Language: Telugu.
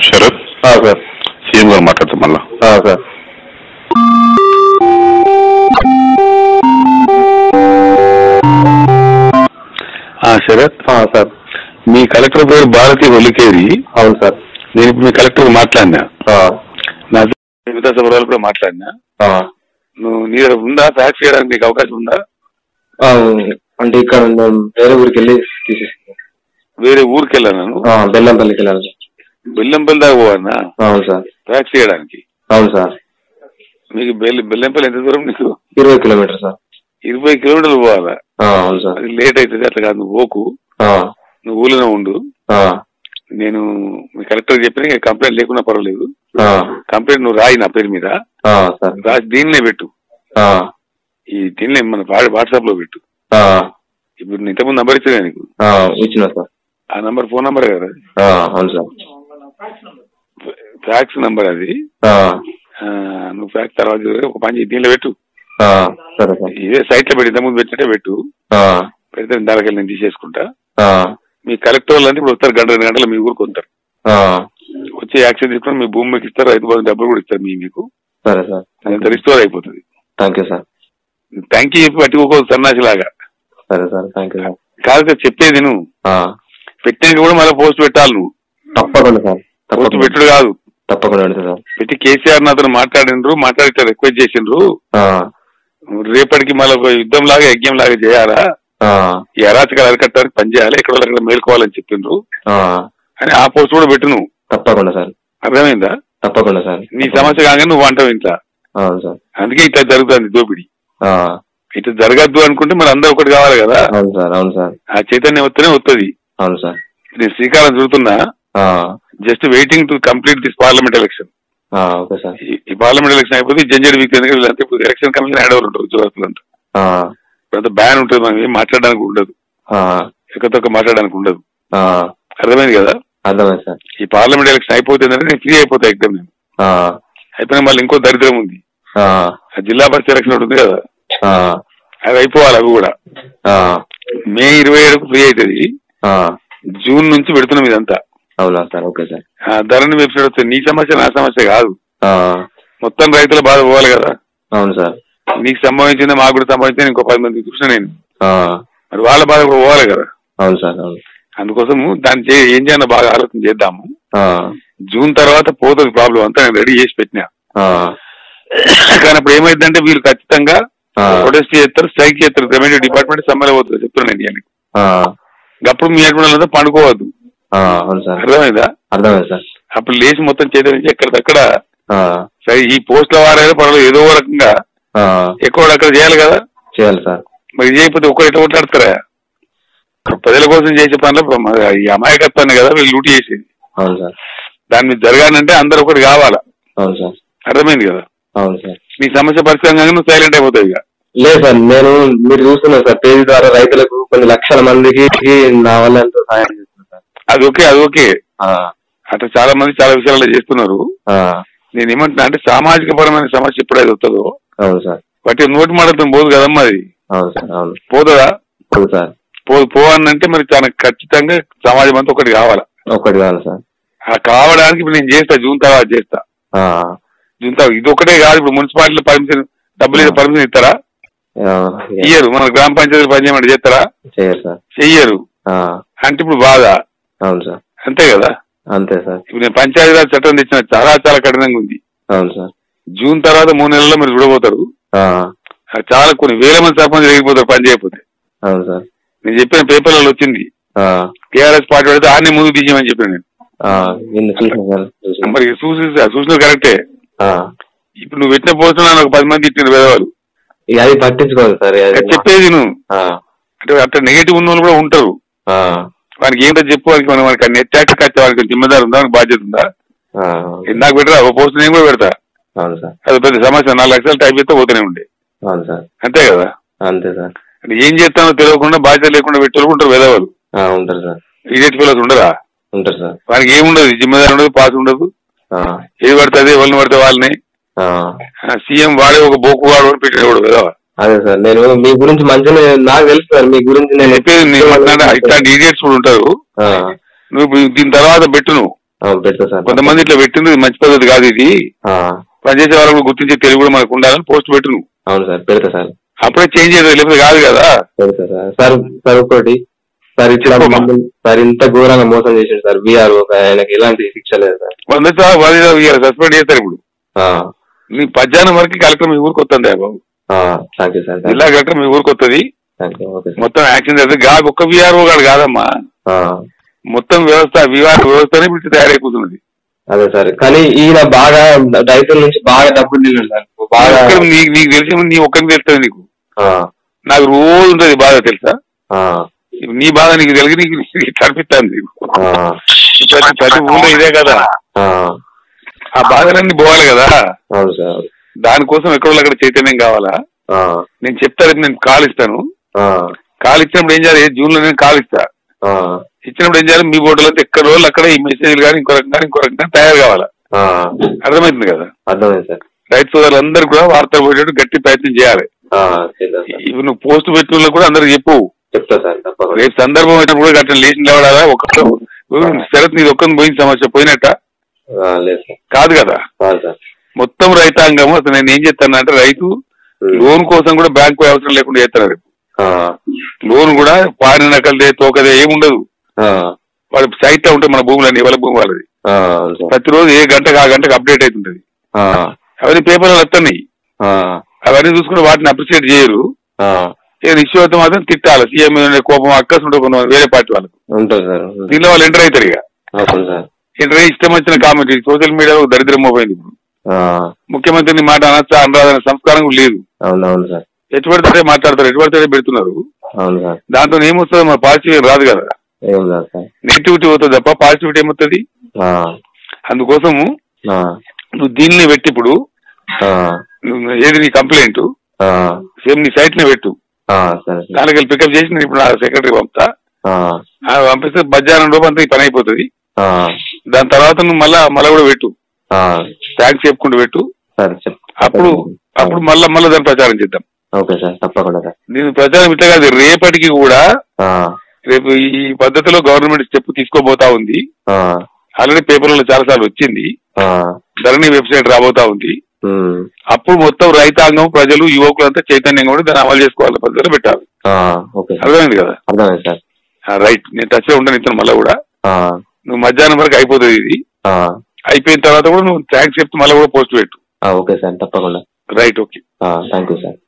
శరత్ సార్ సీఎం గారు మాట్లాడతాం మళ్ళా సార్ ఆ, శరత్ సార్ మీ కలెక్టర్ పేరు భారతి ఒలికేరి అవును సార్ నేను ఇప్పుడు మీ కలెక్టర్ మాట్లాడినా నా మిగతా సభలో కూడా మాట్లాడినా నువ్వు నీ దగ్గర ఉందా ఫ్యాక్స్ చేయడానికి నీకు అవకాశం ఉందా అంటే ఇక్కడ మేము వేరే ఊరికి వెళ్ళి తీసేసుకున్నాం వేరే ఊరికి వెళ్ళాను బెల్లంపల్లికి వెళ్ళాలి సార్ బెల్లంపల్లి దాకా పోవన్నా అవును సార్ ఫ్యాక్స్ చేయడానికి అవును సార్ మీకు బెల్లి బెల్లంపల్లి ఎంత దూరం నీకు ఇరవై కిలోమీటర్ సార్ ఇరవై కిలోమీటర్లు పోవాలా అవును సార్ అది లేట్ అవుతుంది అట్లా కాదు నువ్వు పోకు నువ్వు ఊళ్ళోనే ఉండు నేను మీ కలెక్టర్ చెప్పిన కంప్లైంట్ లేకున్నా పర్వాలేదు కంప్లైంట్ నువ్వు రాయి నా పేరు మీద సార్ రాసి దీన్నే పెట్టు ఈ దీన్నే మన వాట్సాప్ లో పెట్టు ఇప్పుడు నేను ఇంతకుముందు నంబర్ ఇచ్చా నీకు ఇచ్చిన సార్ ఆ నంబర్ ఫోన్ నంబర్ కదా అవును సార్ ఫ్యాక్స్ నంబర్ అది ఆ, నువ్వు ఫ్యాక్స్ తర్వాత ఒక పని చేయి, దీనిలో పెట్టు సరే సార్ ఇదే సైట్ లో పెట్టి ఇంతకుముందు పెట్టినట్టే పెట్టు పెడితే దానికి నేను తీసేసుకుంటా మీ కలెక్టర్ వాళ్ళు అంటే ఇప్పుడు వస్తారు గంట రెండు గంటలు మీ ఊరికి వస్తారు వచ్చి యాక్షన్ తీసుకొని మీ భూమి మీకు ఇస్తారు రైతు బంధు డబ్బులు కూడా ఇస్తారు మీ మీకు సరే సార్ అది రిస్టోర్ అయిపోతుంది thank you sir thank you చెప్పి పట్టుకోకూడదు సన్నాసి లాగా సరే సార్ థ్యాంక్ యూ సార్ కాదు కదా చెప్పేది నువ్వు పెట్టాక కూడా మళ్ళీ పోస్ట్ పెట్టాలి నువ్వు తప్పకుండా సార్ పోస్ట్ తప్పకుండా పెట్టుడు కాదు తప్పకుండా పెడతా సార్ పెట్టి కేసీఆర్ నాతో మాట్లాడిండ్రు మాట్లాడి ఇట్లా రిక్వెస్ట్ చేసిండ్రు రేపటికి మళ్ళీ ఒక యుద్ధం లాగా యజ్ఞం లాగా చేయాలా ఈ అరాచకాలు అరికట్టడానికి పని చేయాలి ఎక్కడ వాళ్ళు అక్కడ మేల్కోవాలని చెప్పిండ్రు అని ఆ పోస్ట్ కూడా పెట్టు నువ్వు తప్పకుండా సార్ అర్థమైందా తప్పకుండా సార్ నీ సమస్య కాగానే నువ్వు అంటావు ఇంట్లో అవును సార్ అందుకే ఇట్లా జరుగుతుంది దోపిడి ఆ, ఇట్లా జరగద్దు అనుకుంటే మరి అందరూ ఒకటి కావాలి కదా అవును సార్ అవును సార్ ఆ చైతన్యం వస్తేనే వస్తుంది అవును సార్ నేను శ్రీకారం చూస్తున్నా ఆ, just waiting to complete this parliament election ఆ, ఓకే సార్ ఈ పార్లమెంట్ ఎలక్షన్ అయిపోతే జంజర్ వీక్ ఎందుకంటే వీళ్ళంతా ఇప్పుడు ఎలక్షన్ కమిషన్ హ్యాండ్ ఓవర్ ఉంటారు ఉద్యోగస్తులంతా ఆ, ఇప్పుడంతా బ్యాన్ ఉంటుంది మనం ఏం మాట్లాడడానికి ఉండదు ఆ, ఎక్కతొక్క మాట్లాడడానికి ఉండదు ఆ, అర్థమైంది కదా అర్థమైంది సార్ ఈ పార్లమెంట్ ఎలక్షన్ అయిపోతుందంటే నేను ఫ్రీ అయిపోతా ఎగ్జామ్ నేను ఆ, అయిపోయినా మళ్ళీ ఇంకో దరిద్రం ఉంది ఆ, ఆ జిల్లా పరిషత్ ఎలక్షన్ ఒకటి ఉంది కదా ఆ, అది అయిపోవాలి అవి కూడా ఆ, మే ఇరవై ఏడుకు ఫ్రీ అవుతుంది ఆ, జూన్ నుంచి పెడుతున్నాం ఇదంతా అవునా సార్ ఓకే సార్ ఆ ధరణి వెబ్సైట్ వస్తుంది నీ సమస్య నా సమస్య కాదు ఆ, మొత్తం రైతుల బాధ పోవాలి కదా అవును సార్ నీకు సంభవించింది మాకు కూడా సంభవించింది ఇంకో పది మంది చూసిన నేను ఆ, మరి వాళ్ళ బాధ కూడా పోవాలి కదా అవును సార్ అవును అందుకోసము దాన్ని చే ఏం చేయాలో బాగా ఆలోచన చేద్దాము ఆ, జూన్ తర్వాత పోతుంది ప్రాబ్లం అంతా నేను రెడీ చేసి పెట్టినా ఆ, కానీ అప్పుడు ఏమైందంటే వీళ్ళు ఖచ్చితంగా ఆ, ప్రొటెస్ట్ చేస్తారు స్ట్రైక్ చేస్తారు రెవెన్యూ డిపార్ట్మెంట్ సమ్మెలో పోతుంది చెప్తున్నాను నేను ఇవాళ. ఆ, అప్పుడు మీ అటువంటి పండుకోవద్దు ఆ, అవును సార్ అర్థమైందా అర్థమైంది సార్ అప్పుడు లేచి మొత్తం చేతి నుంచి ఎక్కడికక్కడ ఆ, సరే ఈ పోస్టుల వారైనా పర్వాలేదు ఏదో ఒక రకంగా ఆ, ఎక్కువ అక్కడ చేయాలి కదా చేయాలి సార్ మరి చేయకపోతే ఒక్కరు ఎట్లా కొట్లాడతారా ప్రజల కోసం చేసే పనులు మరి ఈ అమాయకత్వాన్ని కదా వీళ్ళు లూటి చేసేది అవును సార్ దాని మీద జరగాలంటే అందరు ఒకటి కావాలా అవును సార్ అర్థమైంది కదా అవును సార్ నీ సమస్య పరిస్థితి నువ్వు సైలెంట్ అయిపోతావు ఇక లేదు సార్ నేను మీరు చూస్తున్నారు సార్ పేజీ ద్వారా రైతులకు కొన్ని లక్షల మందికి నా వల్ల ఎంతో సహాయం చేస్తున్నారు సార్ అది ఓకే అది ఓకే ఆ, అట్లా చాలా మంది చాలా విషయాలు చేస్తున్నారు ఆ, నేను ఏమంటున్నా అంటే సామాజిక పరమైన సమస్య ఎప్పుడైతే వస్తుందో అవును సార్ వాటి నోటి మాటతో పోదు కదమ్మా అది అవును సార్ అవును పోతుందా అవును సార్ పో పో అనంటే మరి తనకు ఖచ్చితంగా సమాజం అంతా ఒకటి కావాలా ఒకటి కాదు సార్ ఆ కావడానికి ఇప్పుడు నేను చేస్తా జూన్ తర్వాత చేస్తా ఆ, జూన్ తర్వాత ఇది ఒకటే కాదు ఇప్పుడు మున్సిపాలిటీలో పర్మిషన్ డబ్బులు ఇస్తే పర్మిషన్ ఇస్తారా ఆ, ఇయ్యరు మన గ్రామ పంచాయతీ పనిచేయమంటే చేస్తారా చేయరు సార్ చెయ్యరు ఆ, అంటే ఇప్పుడు బాధ అవును సార్ అంతే కదా అంతే సార్ ఇప్పుడు నేను పంచాయతీరాజ్ చట్టం తెచ్చిన చాలా చాలా కఠినంగా ఉంది అవును సార్ జూన్ తర్వాత మూడు నెలల్లో మీరు చూడబోతారు ఆ, ఆ చాలా కొన్ని వేల మంది సర్పంచ్ ఎగిపోతారు పని చేయకపోతే అవును సార్ నేను చెప్పిన పేపర్లలో వచ్చింది ఆ, టీఆర్ఎస్ పార్టీ పెడితే ఆన్ని ముందు తీసేయమని చెప్పాను నేను ఆ, నిన్న చూసిన సార్ చూసిన మరి చూసి చూసిన కరెక్టే ఆ, ఇప్పుడు నువ్వు పెట్టిన పోస్ట్ నాకు ఒక పది మంది ఇచ్చిన పేదవాళ్ళు ఇక అది పట్టించుకోదు సార్ అది చెప్పేది నువ్వు ఆ, అంటే అట్లా నెగిటివ్ ఉన్న వాళ్ళు కూడా ఉంటారు ఆ, వానికి ఏంటో చెప్పు వానికి మనం వానికి అన్ని ఎట్టాక కచ్చే వానికి జిమ్మదారు ఉందా వానికి బాధ్యత ఉందా ఆ, నాకు పెట్టరా ఒక పోస్ట్ నేను కూడా పెడతా అవును సార్ అది పెద్ద సమస్య నాలుగు లక్షలు టైప్ చేస్తే పోతూనే ఉండే అవును సార్ అంతే కదా అంతే సార్ అంటే ఏం చేస్తానో తెలియకుండా బాధ్యత లేకుండా పెట్టే ఉంటారు వేదవాళ్ళు ఆ, ఉంటారు సార్ ఇదేటి పిల్లలు ఉండరా ఉంటారు సార్ వానికి ఏముండదు జిమ్మదారు ఉండదు పాస్ ఉండదు ఆ, ఏది పడితే అదే వాళ్ళని పడితే వాళ్ళని ఆ, సీఎం వాడే ఒక బోకు వాడు అని పెట్టేవాడు కదా అదే సార్ నేను మీ గురించి మంచిగా నాకు తెలుసు సార్ మీ గురించి నేను నేను చెప్పేది నేను మాట్లాడే ఇట్లాంటి ఈడియట్స్ కూడా ఉంటారు ఆ, నువ్వు ఇప్పుడు దీని తర్వాత పెట్టు నువ్వు ఆ, పెడతా సార్ కొంతమంది ఇట్లా పెట్టింది ఇది మంచి పద్ధతి కాదు ఇది ఆ, పనిచేసే వాళ్ళకు గుర్తించే తెలివి కూడా మనకు ఉండాలని పోస్ట్ పెట్టు నువ్వు అవును సార్ పెడతా సార్ అప్పుడే చేంజ్ చేయదు లేకపోతే కాదు కదా పెడతా సార్ సార్ సార్ ఒకటి సార్ ఇట్లా చెప్పమ్మా. మమ్మల్ని- సార్ ఇంత ఘోరంగా మోసం చేసిండు సార్ బీఆర్ ఆయనకి ఎలాంటి శిక్ష లేదు సార్ వంద సస్పెండ్ చేస్తారు ఇప్పుడు నీ పద్యానం వరకు కలెక్టర్ మీ ఊరికి వస్తుంది బాబు థ్యాంక్ యూ సార్ జిల్లా కలెక్టర్ మీ ఊరికి వస్తుంది థ్యాంక్ యూ ఓకే సార్ మొత్తం యాక్షన్ చేస్తే గా ఒక్క విఆర్ఓ గాడు కాదమ్మా ఆ, మొత్తం వ్యవస్థ విఆర్ వ్యవస్థనే ఇప్పుడు తయారైపోతున్నది అదే సార్ కానీ ఈయన బాగా రైతుల నుంచి బాగా డబ్బులు తిన్నాడు సార్ బాగా ఒక్కరు నీ- నీకు తెలిసి నీ ఒక్కరికి తెలుస్తుంది నీకు ఆ, నాకు రోజు ఉంటది బాధ తెలుసా ఆ, నీ బాధ నీకు తెలిసి నీకు నీకు కనిపిస్తాను నీకు ఆ, ప్రతి ప్రతి ఊళ్ళో ఇదే కదా ఆ, ఆ బాధలన్నీ పోవాలి కదా అవును సార్ దానికోసం ఎక్కడో అక్కడ చైతన్యం కావాలా ఆ, నేను చెప్తా రేపు నేను కాల్ ఇస్తాను ఆ, కాల్ ఇచ్చినప్పుడు ఏం చేయాలి జూన్ లో నేను కాల్ ఇస్తా ఆ, ఇచ్చినప్పుడు ఏం చేయాలి మీ బోర్డులో ఎక్కడ రోజులు అక్కడ ఈ మెసేజ్లు కానీ ఇంకో రకంగా ఇంకో రకంగా తయారు కావాలా ఆ, అర్థమవుతుంది కదా అర్థమైంది సార్ రైతు సోదరులందరూ కూడా వార్తలు పోయేటట్టు గట్టి ప్రయత్నం చేయాలి ఆ, చేద్దాం సార్ ఇవి నువ్వు పోస్ట్ పెట్టిన వాళ్ళకి కూడా అందరికి చెప్పు చెప్తా సార్ తప్పకుండా రేపు సందర్భం వచ్చినప్పుడు కూడా గట్ట లేచి నిలబడాలా ఒక శరత్ నీది ఒక్కని పోయిన సమస్య పోయినట్ట ఆ, లేదు సార్ కాదు కదా కాదు సార్ మొత్తం రైతాంగం అసలు నేను ఏం చేస్తానంటే రైతు ఉమ్. లోన్ కోసం కూడా బ్యాంకు పోయే అవసరం లేకుండా చేస్తాను రేపు ఆ, లోన్ కూడా పాడిన నకలదే తోకదే ఏముండదు ఆ, వాళ్ళ సైట్ లో ఉంటాయి మన భూములన్నీ వాళ్ళ భూమి వాళ్ళది ఆ, అవును సార్ ప్రతిరోజు ఏ గంటకు ఆ గంటకు అప్డేట్ అవుతుంటది ఆ, అవన్నీ పేపర్లు వస్తున్నాయి ఆ, అవన్నీ చూసుకుని వాటిని అప్రిషియేట్ చేయరు ఆ, ఏదో ఇష్యూ అయితే మాత్రం తిట్టాలి సీఎం మీద ఉండే కోపం అక్కస్ ఉంటుంది కొంతమంది వేరే పార్టీ వాళ్ళకు ఉంటుంది సార్ దీనిలో వాళ్ళు ఎంటర్ అవుతారు ఇక అవును సార్ ఎంటర్ అయ్యి ఇష్టం వచ్చిన కామెంట్ సోషల్ మీడియాలో ఒక దరిద్రం పోయింది ఇప్పుడు ఆ, ముఖ్యమంత్రిని మాట అనొచ్చా అనరాదనే సంస్కారం కూడా లేదు అవును అవును సార్ ఎటు పడితే మాట్లాడతారు ఎటు పడితే పెడుతున్నారు అవును సార్ దాంతో ఏమొస్తుంది మన పాజిటివ్ రాదు కదా ఏం లేదు సార్ నెగిటివిటీ అవుతుంది తప్ప పాజిటివిటీ ఏమవుతుంది ఆ, అందుకోసము ఆ, నువ్వు దీన్ని పెట్టి ఇప్పుడు ఆ, నువ్వు ఏది నీ కంప్లైంట్ ఆ, సేమ్ నీ సైట్ నే పెట్టు ఆ, సరే సార్ దానికి వెళ్ళి పికప్ చేసి నేను ఇప్పుడు నా సెక్రటరీ పంపుతా ఆ, ఆ పంపిస్తే మధ్యాహ్నం లోపు అంతా ఈ పని అయిపోతుంది ఆ, దాని తర్వాత నువ్వు మళ్ళా మళ్ళా కూడా పెట్టు ఆ, థ్యాంక్స్ చెప్పుకుంటూ పెట్టు సరే చెప్ అప్పుడు అప్పుడు మళ్ళా మళ్ళా దాన్ని ప్రచారం చేద్దాం ఓకే సార్ తప్పకుండా సార్ దీని ప్రచారం ఇట్లా కాదు రేపటికి కూడా ఆ, రేపు ఈ పద్ధతిలో గవర్నమెంట్ స్టెప్ తీసుకోబోతా ఉంది ఆ, ఆల్రెడీ పేపర్లలో చాలా సార్లు వచ్చింది ఆ, ధరణి వెబ్సైట్ రాబోతా ఉంది ఉమ్, అప్పుడు మొత్తం రైతాంగం ప్రజలు యువకులంతా చైతన్యంగా కూడా దాన్ని అమలు చేసుకోవాలి పద్ధతిలో పెట్టాలి ఆ, ఓకే సార్ అర్థమైంది కదా అర్థమైంది సార్ ఆ, రైట్ నేను టచ్ లో ఉంటాను ఇతను మళ్ళీ కూడా ఆ, నువ్వు మధ్యాహ్నం వరకు అయిపోతుంది ఇది ఆ, అయిపోయిన తర్వాత కూడా నువ్వు థ్యాంక్స్ చెప్తే మళ్ళీ కూడా పోస్ట్ పెట్టు ఆ, ఓకే సార్ తప్పకుండా right okay thank you sir